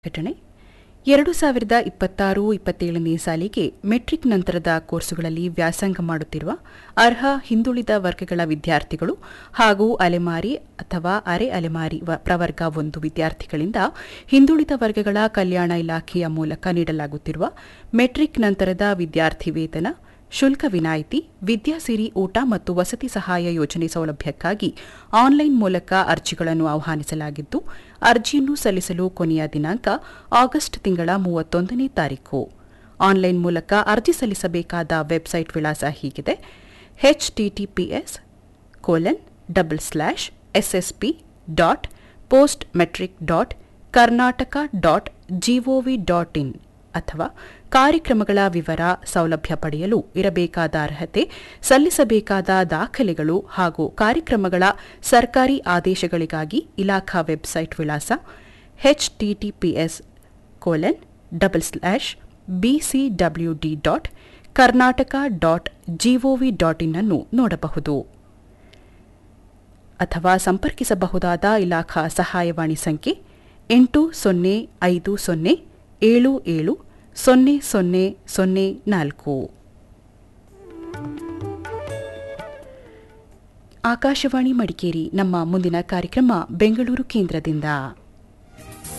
ಘಟನೆ ಎರಡು ಸಾವಿರದ ಇಪ್ಪತ್ತಾರು ಇಪ್ಪತ್ತೇಳನೇ ಸಾಲಿಗೆ ಮೆಟ್ರಿಕ್ ನಂತರದ ಕೋರ್ಸುಗಳಲ್ಲಿ ವ್ಯಾಸಂಗ ಮಾಡುತ್ತಿರುವ ಅರ್ಹ ಹಿಂದುಳಿದ ವರ್ಗಗಳ ವಿದ್ಯಾರ್ಥಿಗಳು ಹಾಗೂ ಅಲೆಮಾರಿ ಅಥವಾ ಅರೆ ಅಲೆಮಾರಿ ವ- ಪ್ರವರ್ಗ ಒಂದು ವಿದ್ಯಾರ್ಥಿಗಳಿಂದ ಹಿಂದುಳಿದ ವರ್ಗಗಳ ಕಲ್ಯಾಣ ಇಲಾಖೆಯ ಮೂಲಕ ನೀಡಲಾಗುತ್ತಿರುವ ಮೆಟ್ರಿಕ್ ನಂತರದ ವಿದ್ಯಾರ್ಥಿ ವೇತನ ಶುಲ್ಕ ವಿನಾಯಿತಿ ವಿದ್ಯಾಸಿರಿ ಊಟ ಮತ್ತು ವಸತಿ ಸಹಾಯ ಯೋಜನೆ ಸೌಲಭ್ಯಕ್ಕಾಗಿ ಆನ್ಲೈನ್ ಮೂಲಕ ಅರ್ಜಿಗಳನ್ನು ಆಹ್ವಾನಿಸಲಾಗಿದ್ದು ಅರ್ಜಿಯನ್ನು ಸಲ್ಲಿಸಲು ಕೊನೆಯ ದಿನಾಂಕ ಆಗಸ್ಟ್ ತಿಂಗಳ ಮೂವತ್ತೊಂದನೇ ತಾರೀಕು ಆನ್ಲೈನ್ ಮೂಲಕ ಅರ್ಜಿ ಸಲ್ಲಿಸಬೇಕಾದ ವೆಬ್ಸೈಟ್ ವಿಳಾಸ ಹೀಗಿದೆ HTTPS colon double slash SSP dot post matric dot Karnataka dot GOV dot in ಅಥವಾ ಕಾರ್ಯಕ್ರಮಗಳ ವಿವರ ಸೌಲಭ್ಯ ಪಡೆಯಲು ಇರಬೇಕಾದ ಅರ್ಹತೆ ಸಲ್ಲಿಸಬೇಕಾದ ದಾಖಲೆಗಳು ಹಾಗೂ ಕಾರ್ಯಕ್ರಮಗಳ ಸರ್ಕಾರಿ ಆದೇಶಗಳಿಗಾಗಿ ಇಲಾಖಾ ವೆಬ್ಸೈಟ್ ವಿಳಾಸ HTTPS colon double slash BCWD dot Karnataka dot GOV dot in ಅನ್ನು ನೋಡಬಹುದು ಅಥವಾ ಸಂಪರ್ಕಿಸಬಹುದಾದ ಇಲಾಖಾ ಸಹಾಯವಾಣಿ ಸಂಖ್ಯೆ ಎಂಟು ಸೊನ್ನೆ ಐದು ಸೊನ್ನೆ ಏಳು ಏಳು ಸೊನ್ನೆ ಸೊನ್ನೆ ಸೊನ್ನೆ ನಾಲ್ಕು ಆಕಾಶವಾಣಿ ಮಡಿಕೇರಿ ನಮ್ಮ ಮುಂದಿನ ಕಾರ್ಯಕ್ರಮ ಬೆಂಗಳೂರು ಕೇಂದ್ರದಿಂದ